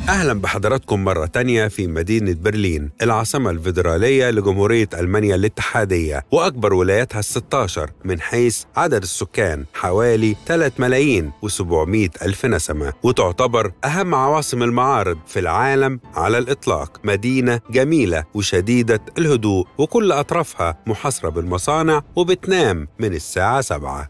أهلا بحضراتكم مرة تانية في مدينة برلين العاصمة الفيدرالية لجمهورية ألمانيا الاتحادية وأكبر ولاياتها الستاشر من حيث عدد السكان حوالي 3 ملايين و700 ألف نسمة وتعتبر أهم عواصم المعارض في العالم على الإطلاق مدينة جميلة وشديدة الهدوء وكل أطرافها محاصرة بالمصانع وبتنام من الساعة 7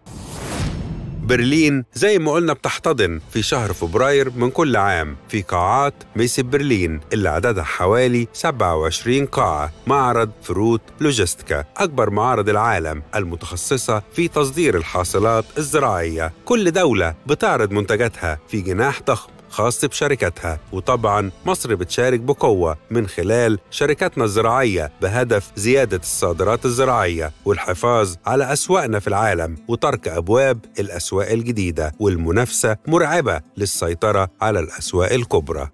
برلين زي ما قلنا بتحتضن في شهر فبراير من كل عام في قاعات ميس برلين اللي عددها حوالي 27 قاعة معرض فروت لوجيستيكا أكبر معارض العالم المتخصصة في تصدير الحاصلات الزراعية كل دولة بتعرض منتجاتها في جناح ضخم خاص بشركاتها وطبعا مصر بتشارك بقوة من خلال شركاتنا الزراعية بهدف زيادة الصادرات الزراعية والحفاظ على أسواقنا في العالم وترك أبواب الأسواق الجديدة والمنافسة مرعبة للسيطرة على الأسواق الكبرى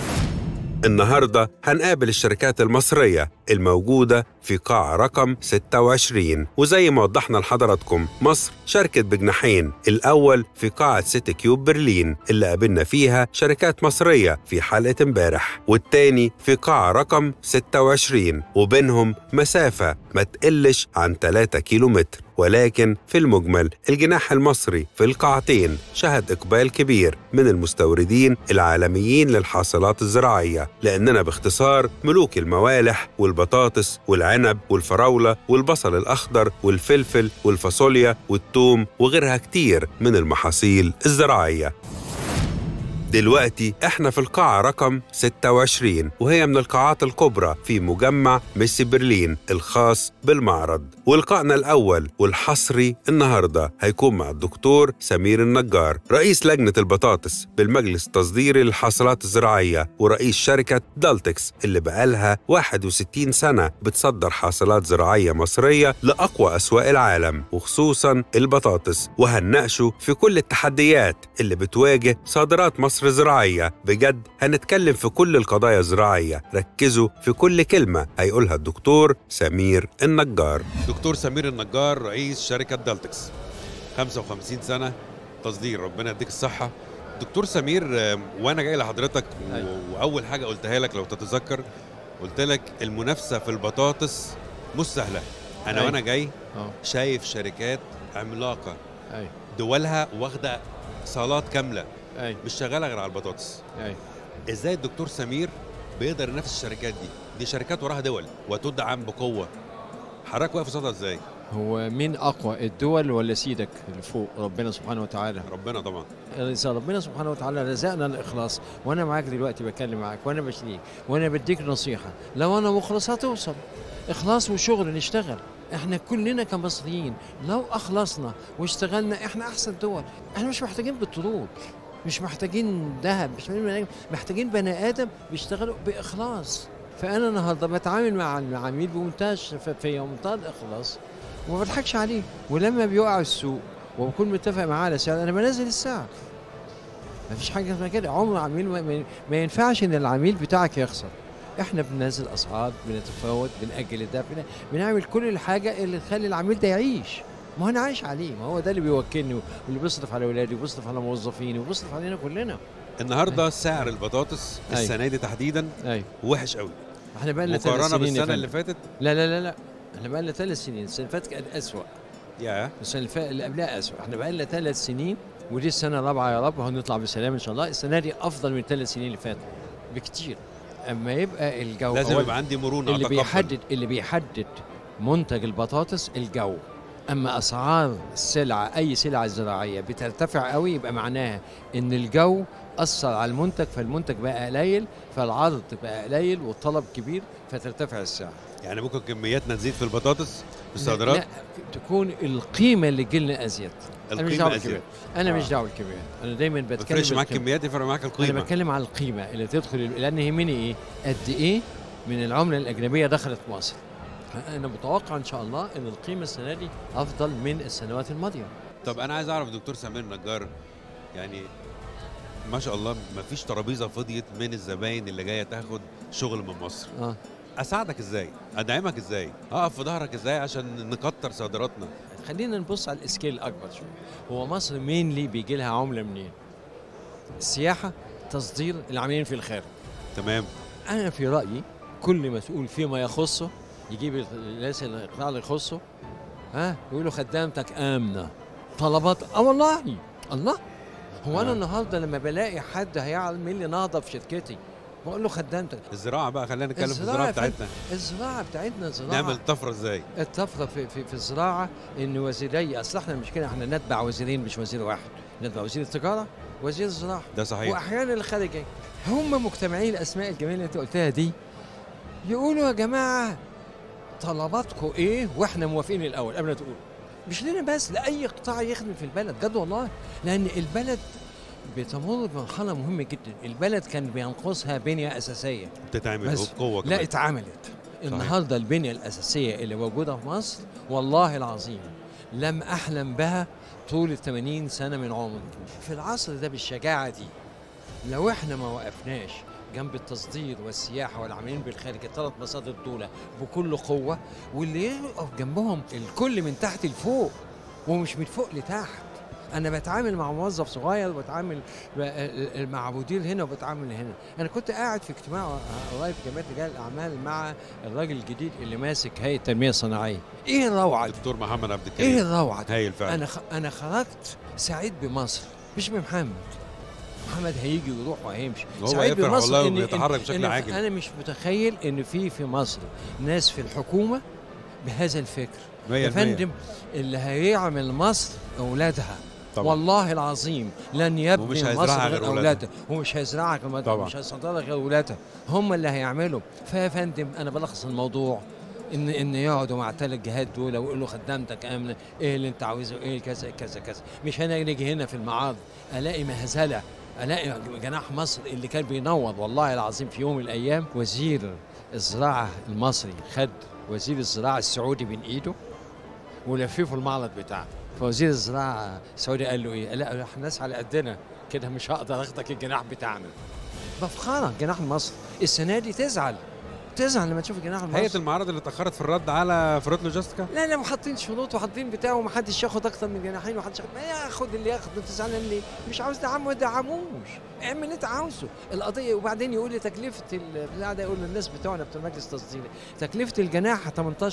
النهاردة هنقابل الشركات المصرية الموجودة في قاعة رقم 26 وزي ما وضحنا لحضراتكم مصر شاركت بجناحين الأول في قاعة سيتي كيوب برلين اللي قابلنا فيها شركات مصرية في حلقة امبارح والتاني في قاعة رقم 26 وبينهم مسافة ما تقلش عن 3 كيلومتر ولكن في المجمل الجناح المصري في القاعتين شهد إقبال كبير من المستوردين العالميين للحاصلات الزراعية لأننا باختصار ملوك الموالح والبطاطس والعنب والفراولة والبصل الأخضر والفلفل والفاصوليا والثوم وغيرها كتير من المحاصيل الزراعية دلوقتي احنا في القاعة رقم 26 وهي من القاعات الكبرى في مجمع ميسي برلين الخاص بالمعرض ولقائنا الأول والحصري النهاردة هيكون مع الدكتور سمير النجار رئيس لجنة البطاطس بالمجلس التصديري للحاصلات الزراعية ورئيس شركة دالتكس اللي بقالها 61 سنة بتصدر حاصلات زراعية مصرية لأقوى أسواق العالم وخصوصا البطاطس وهنناقشه في كل التحديات اللي بتواجه صادرات مصر الزراعية بجد هنتكلم في كل القضايا الزراعية ركزوا في كل كلمة هيقولها الدكتور سمير النجار دكتور سمير النجار رئيس شركة دالتكس 55 سنة تصدير ربنا يديك الصحة دكتور سمير آه، وانا جاي لحضرتك و- أيوة. واول حاجه قلتها لك لو تتذكر قلت لك المنافسه في البطاطس مش سهله انا أيوة. وانا جاي اه شايف شركات عملاقه اي دولها واخده صالات كامله اي مش شغاله غير على البطاطس اي ازاي الدكتور سمير بيقدر ينافس الشركات دي دي شركات وراها دول وتدعم بقوه حضرتك واقف قصادها ازاي هو مين اقوى الدول ولا سيدك اللي فوق ربنا سبحانه وتعالى ربنا طبعا اذا ربنا سبحانه وتعالى رزقنا الاخلاص وانا معاك دلوقتي بتكلم معاك وانا بشريك وانا بديك نصيحه لو انا مخلص هتوصل اخلاص وشغل نشتغل احنا كلنا كمصريين لو اخلصنا واشتغلنا احنا احسن دول احنا مش محتاجين بترول مش محتاجين ذهب مش محتاجين محتاجين بني ادم بيشتغلوا باخلاص فانا النهارده بتعامل مع العميل بمنتهى الشفافيه ومنتهى الاخلاص وما بضحكش عليه ولما بيقع السوق وبكون متفق معاه على سعر انا بنزل السعر ما فيش حاجه اسمها كده عمر عميل ما, ما- ما ينفعش ان العميل بتاعك يخسر احنا بننزل اسعار بنتفاوض بنأجل الدفع بن- بنعمل كل الحاجه اللي تخلي العميل ده يعيش ما هو انا عايش عليه ما هو ده اللي بيوكلني واللي بيصرف على اولادي وبيصرف على موظفيني وبيصرف علينا كلنا النهارده سعر البطاطس أيوة. السنه دي تحديدا ايوه وحش قوي احنا بقى لنا ثلاث مقارنه سنين يا بالسنه اللي فندم. فاتت لا لا لا لا احنا بقى لنا ثلاث سنين السنه اللي فاتت كانت اسوء يا السنه اللي فاتت اللي قبلها اسوء احنا بقى لنا ثلاث سنين ودي السنه الرابعه يا رب وهنطلع بسلام ان شاء الله السنه دي افضل من الثلاث سنين اللي فاتوا بكتير اما يبقى الجو لازم هو يبقى عندي مرونه اللي أتقبل. بيحدد اللي بيحدد منتج البطاطس الجو اما اسعار السلعه اي سلعه زراعيه بترتفع قوي يبقى معناها ان الجو اثر على المنتج فالمنتج بقى قليل فالعرض بقى قليل والطلب كبير فترتفع السعر يعني ممكن كمياتنا تزيد في البطاطس في الصادرات لا تكون القيمه اللي جيلنا ازيد انا مش القيمه دعوه ازيد بالكميات انا مش آه. دعوه بالكميات انا دايما ما بتكلم تفرقش معاك بالقيمة. كميات يفرق معاك انا القيمه بتكلم على القيمه اللي تدخل لان يهمني ايه قد ايه من العمله الاجنبيه دخلت مصر انا متوقع ان شاء الله ان القيمه السنه دي افضل من السنوات الماضيه طب انا عايز اعرف دكتور سمير نجار يعني ما شاء الله ما فيش ترابيزه فضيت من الزباين اللي جايه تاخد شغل من مصر اه اساعدك ازاي ادعمك ازاي اقف في ظهرك ازاي عشان نكتر صادراتنا خلينا نبص على السكيل الاكبر شويه هو مصر مينلي بيجي لها عمله منين السياحه التصدير العاملين في الخارج تمام انا في رايي كل مسؤول فيما يخصه يجيب الناس القطاع اللي يخصه ها يقول له خدامتك امنه طلبات اه والله الله هو انا آه. النهارده لما بلاقي حد هيعمل لي نهضه في شركتي بقول له خدامتك الزراعه بقى خلينا نتكلم في الزراعة الزراعه يا فندم. بتاعتنا الزراعه بتاعتنا زراعه نعمل طفره ازاي الطفره في, في, في الزراعه ان وزيري اصل احنا المشكله احنا نتبع وزيرين مش وزير واحد نتبع وزير التجاره وزير الزراعه ده صحيح واحيانا الخارجيه هم مجتمعين الاسماء الجميله اللي انت قلتها دي يقولوا يا جماعه طلباتكم ايه واحنا موافقين الاول قبل ما تقولوا مش لنا بس لاي قطاع يخدم في البلد بجد والله لان البلد بتمر بمرحله مهمه جدا البلد كان بينقصها بنيه اساسيه بتتعمل بس وبقوه لا كمان اتعملت النهارده البنيه الاساسيه اللي موجوده في مصر والله العظيم لم احلم بها طول ال 80 سنه من عمري في العصر ده بالشجاعه دي لو احنا ما وقفناش جنب التصدير والسياحه والعاملين بالخارج الثلاث مصادر دول بكل قوه واللي يقف جنبهم الكل من تحت لفوق ومش من فوق لتحت انا بتعامل مع موظف صغير وبتعامل ب- مع مدير هنا وبتعامل هنا انا كنت قاعد في اجتماع قريب في جمعيه رجال الاعمال مع الراجل الجديد اللي ماسك هيئه التنميه الصناعيه ايه الروعه دي دكتور محمد عبد ايه الكريم الروعه دي هايل فعلا انا خ... انا خرجت سعيد بمصر مش بمحمد محمد هيجي ويروح وهيمشي هو سعيد يفرح بمصر والله إن- وبيتحرك إن- بشكل إن عاجل. انا مش متخيل ان في في مصر ناس في الحكومه بهذا الفكر يا 100% فندم اللي هيعمل مصر اولادها طبعا. والله العظيم لن يبني ومش مصر هيزرعها غير غير أولادها. اولادها ومش هيزرعها غير أولادها، طبعا. ومش هيصدرها غير اولادها هم اللي هيعملوا فيا فندم انا بلخص الموضوع ان ان يقعدوا مع الثلاث جهات دول ويقولوا خدامتك امنه ايه اللي انت عاوزه ايه كذا كذا كذا مش انا نيجي هنا في المعارض الاقي مهزله الاقي جناح مصر اللي كان بينور والله العظيم في يوم من الايام وزير الزراعه المصري خد وزير الزراعه السعودي بين ايده ولففوا المعرض بتاعه فوزير الزراعه السعودي قال له ايه؟ لا احنا ناس على قدنا كده مش هقدر اخدك الجناح بتاعنا بفخرة جناح المصري السنه دي تزعل تزعل لما تشوف الجناح المصري هيئه المعارض اللي اتاخرت في الرد على فروت لوجيستيكا لا لا وحاطين شروط وحاطين بتاع ومحدش ياخد اكتر من جناحين ومحدش ياخد ما ياخد اللي ياخد انت زعلان ليه؟ مش عاوز دعم ما دعموش اعمل اللي انت عاوزه القضيه وبعدين يقول لي تكلفه البتاع ده يقول للناس بتوعنا بتوع مجلس التصدير تكلفه الجناح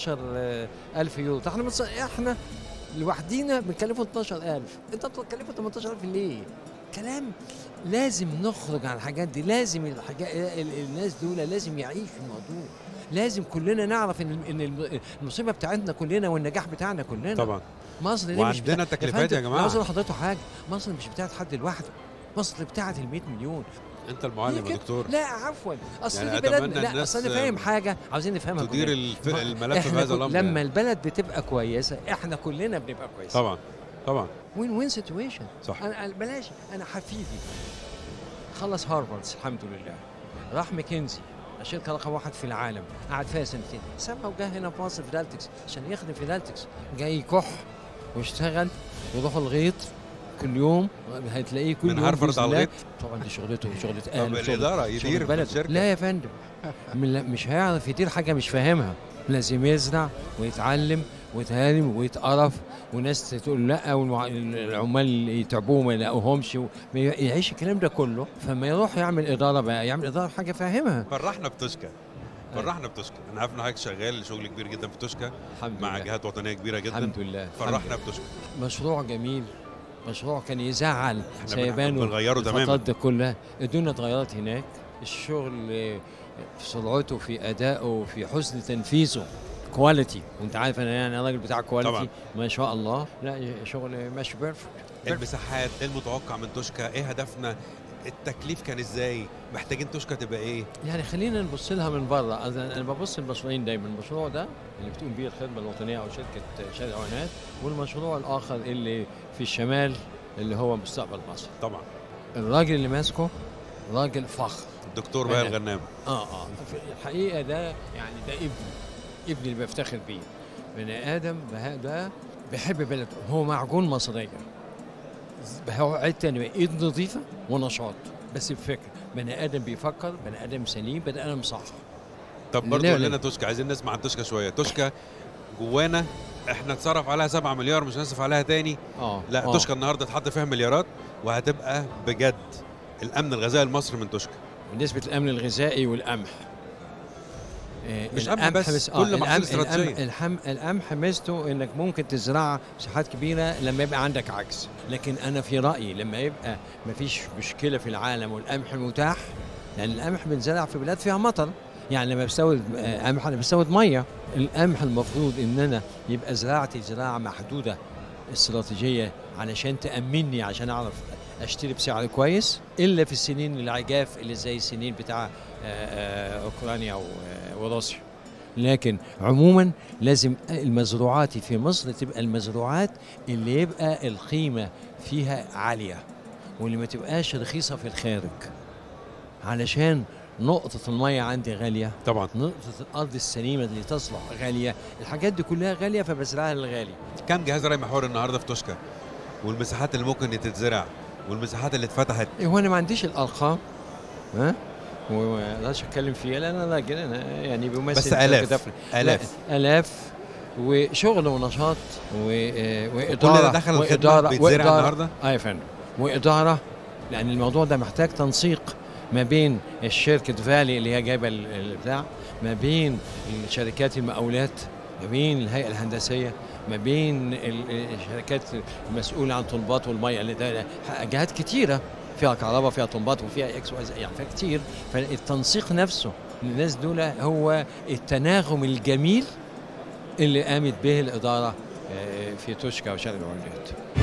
18000 يورو طب احنا متص... احنا لوحدينا بنكلفه 12000 انت بتكلفه 18000 ليه؟ كلام لازم نخرج عن الحاجات دي لازم الحاجات ال- الناس دول لازم يعيشوا الموضوع لازم كلنا نعرف ان ان الم- المصيبه بتاعتنا كلنا والنجاح بتاعنا كلنا طبعا مصر دي مش وعندنا بتاع- تكليفات يا فندم، جماعة. عاوز اقول لحضرتك حاجه مصر مش بتاعت حد لوحده مصر بتاعت ال 100 مليون انت المعلم ليه يا كده؟ دكتور لا عفوا اصل يعني دي أتمنى بلدنا لا الناس، اصل انا فاهم حاجه عاوزين نفهمها تدير كلنا. الف... ما- الملف إحنا بهذا كل- الامر لما يعني. البلد بتبقى كويسه احنا كلنا بنبقى كويسين طبعا طبعا وين وين سيتويشن صح. انا أنا- بلاش انا حفيدي خلص هارفارد الحمد لله راح ماكنزي الشركه رقم واحد في العالم قعد فيها سنتين سابها وجا هنا في مصر في دالتكس عشان يخدم في دالتكس جاي يكح ويشتغل ويروح الغيط كل يوم هتلاقيه كل من يوم هارفارد بإذن على الله. الغيط؟ طبعا دي شغلته شغله طب اهل وشغل- الاداره شغل يدير في البلد. الشركه لا يا فندم من- لا، مش هيعرف يدير حاجه مش فاهمها لازم يزرع ويتعلم ويتهالم ويتقرف وناس تقول لا والعمال يتعبوه ما يلاقوهمش و- يعيش الكلام ده كله فما يروح يعمل اداره بقى يعمل اداره حاجه فاهمها فرحنا بتوشكا فرحنا بتوشكا انا عارف ان حضرتك شغال شغل كبير جدا في توشكا الحمد مع لله جهات وطنيه كبيره جدا الحمد لله الحمد فرحنا بتوشكا لله. مشروع جميل مشروع كان يزعل احنا سيبان بن- بنغيره الفترات تماما دي كلها الدنيا اتغيرت هناك الشغل آه، في سرعته في ادائه في حسن تنفيذه كواليتي وانت عارف انا يعني راجل بتاع كواليتي طبعا. ما شاء الله لا شغل ماشي بيرفكت المساحات ايه المتوقع من توشكا ايه هدفنا التكليف كان ازاي محتاجين توشكا تبقى ايه يعني خلينا نبص لها من بره انا أنا ببص للمشروعين دايما المشروع ده اللي بتقوم بيه الخدمه الوطنيه او شركه شارع عونات والمشروع الاخر اللي في الشمال اللي هو مستقبل مصر طبعا الراجل اللي ماسكه راجل فخر الدكتور بقى أنا. الغنام اه اه في الحقيقه ده يعني ده ابني ابني اللي بفتخر بيه بني ادم بها- ده بيحب بلده هو معجون مصريه هو عيد تاني ايد نظيفه ونشاط بس بفكر بني ادم بيفكر بني ادم سليم بني ادم صح طب لا، برضه قول لا. لنا توشكا عايزين نسمع عن توشكا شويه توشكا جوانا احنا اتصرف عليها 7 مليار مش هنصرف عليها تاني اه لا آه. توشكا النهارده اتحط فيها مليارات وهتبقى بجد الامن الغذائي المصري من توشكا بالنسبه للامن الغذائي والقمح آه، مش قمح القمح بس، آه، كل محاصيل القمح- استراتيجية. القمح- الحم القمح ميزته انك ممكن تزرع مساحات كبيره لما يبقى عندك عجز لكن انا في رايي لما يبقى مفيش مشكله في العالم والقمح متاح لان القمح بنزرع في بلاد فيها مطر يعني لما بستورد آه، قمح انا بستورد ميه القمح المفروض ان انا يبقى زراعتي زراعه محدوده استراتيجية علشان تأمني عشان أعرف أشتري بسعر كويس إلا في السنين العجاف اللي زي السنين بتاع آه، آه، أوكرانيا و- آه، وروسيا لكن عموما لازم المزروعات في مصر تبقى المزروعات اللي يبقى القيمة فيها عالية واللي ما تبقاش رخيصة في الخارج علشان نقطة المية عندي غالية طبعا نقطة الأرض السليمة اللي تصلح غالية الحاجات دي كلها غالية فبزرعها للغالي كم جهاز ري محور النهارده في توشكا والمساحات اللي ممكن تتزرع والمساحات اللي اتفتحت هو انا ما عنديش الارقام ها وما اقدرش اتكلم فيها لان انا راجل انا يعني بمثل بس آلاف. دفن. الاف لا، الاف وشغل ونشاط و... آه، كل واداره ده دخل الخدمه بيتزرع النهارده اه يا فندم واداره لان الموضوع ده محتاج تنسيق ما بين الشركه فالي اللي هي جايبه ال- البتاع ما بين شركات المقاولات ما بين الهيئه الهندسيه ما بين ال- الشركات المسؤوله عن طلبات والميه اللي ده جهات كتيره فيها كهرباء فيها طلبات وفيها اكس واي زد، يعني فيها كتير فالتنسيق نفسه للناس دول هو التناغم الجميل اللي قامت به الاداره آه، في توشكا وشرق العليات